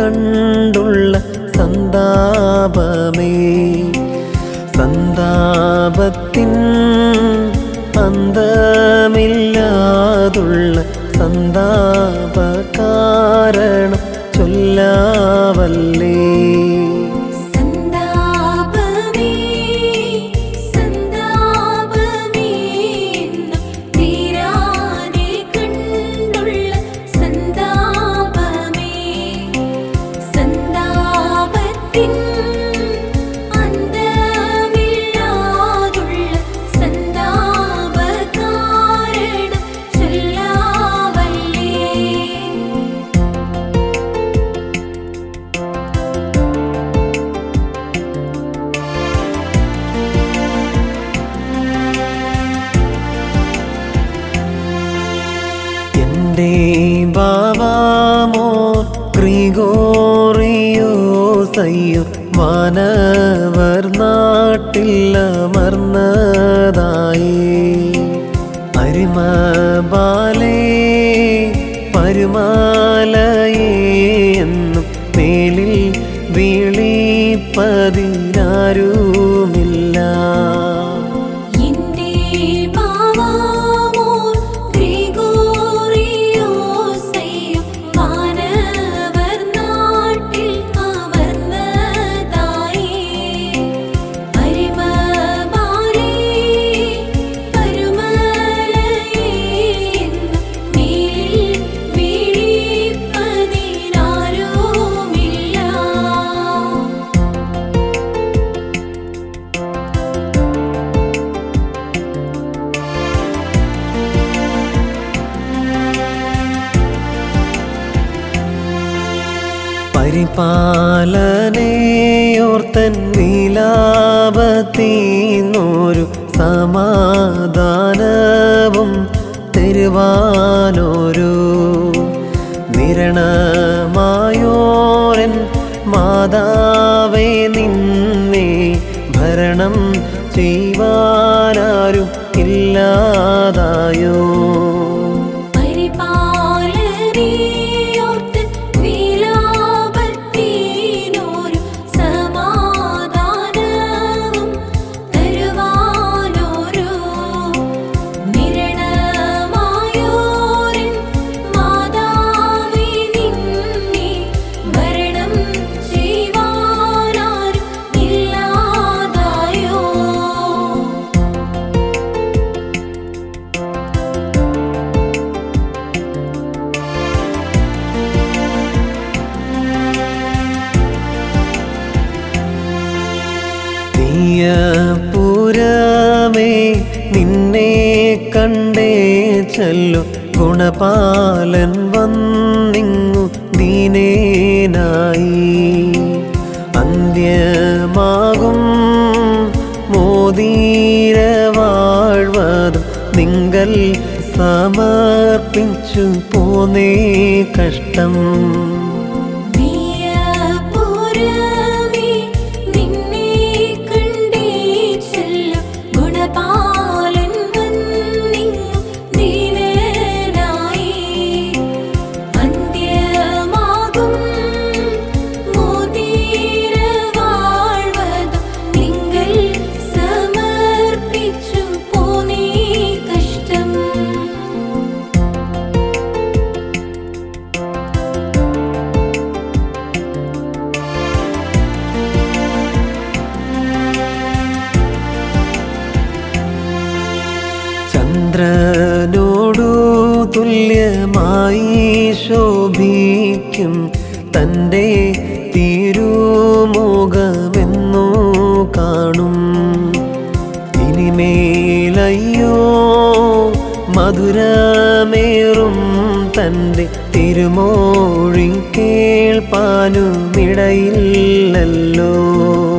കണ്ടുള്ള സന്താപമേ സന്താപത്തിൻ അന്തമില്ലാതുള്ള സന്താപ കാരണം ചൊല്ലാവല്ലേ സന്താപമേ സന്താപമേ എന്നും തീരാതെ കണ്ടുള്ള സന്താപമേ സന്താപത്തിൻ അന്തമില്ലാതുള്ള സന്താപ കാരണം ചൊല്ലാവല്ലേ എൻ്റെ ബാവാമോ ഗ്രിഗോറിയോസയ്യോ വാനവർ നാട്ടിൽ അമർന്നതായി അരിമ ബാലേ പരുമാലയേ എന്നും മേലിൽ വിളിപ്പതിനാരുമില്ല എന്റെ പാവാമോർ ഗ്രിഗോറിയോസയ്യോ വാനവർ നാട്ടിൽ അമർന്നതായി അരിമബാലേ പരുമലയേ എന്നും മേലിൽ വീഴിപ്പതിനാരുമില്ല പരിപാലനയോർത്തൻ നീലാപത്തീന്നൊരു സമാധാനവും തരുവാനൊരു നിരണമായോരൻ മാതാവേ നിന്നെ ഭരണം ചെയ്യുവാനാരും ഇല്ലാതായോ പരിപാലനയോർത്ത് വിലാപത്തിനൊരു സമാധാനവും തരുവാനൊരു നിരണമായോരൻ മാതാവേ നിന്നെ ഭരണം ചെയ്യുവാനാരും ഇല്ലാതായോ പുരമേ നിന്നെ കണ്ടേ ചൊല്ലു ഗുണപാലൻ വന്നിങ്ങു ദീനേനായി അന്ത്യമാകും മോദീര വാഴ്വതും നിങ്കൽ സമർപ്പിച്ചു പോന്നേ കഷ്ടം വിയപുരമേ നിന്നെ കണ്ടേ ചൊല്ലും ഗുണപാലൻ വന്നിങ്ങു ദീനനായി അന്ത്യമാകും മോദീര വാഴ്വതും നിങ്ങൾ സമർപ്പിച്ചു പോന്നേ കഷ്ടം ചന്ദ്രനോടു തുല്യമായി ശോഭിക്കും തൻ്റെ തിരുമുഖമെന്നു കാണും ഇനിമേലയ്യോ മധുരമേറും തൻ്റെ തിരുമോഴി കേൾപ്പാനുമിടയില്ലല്ലോ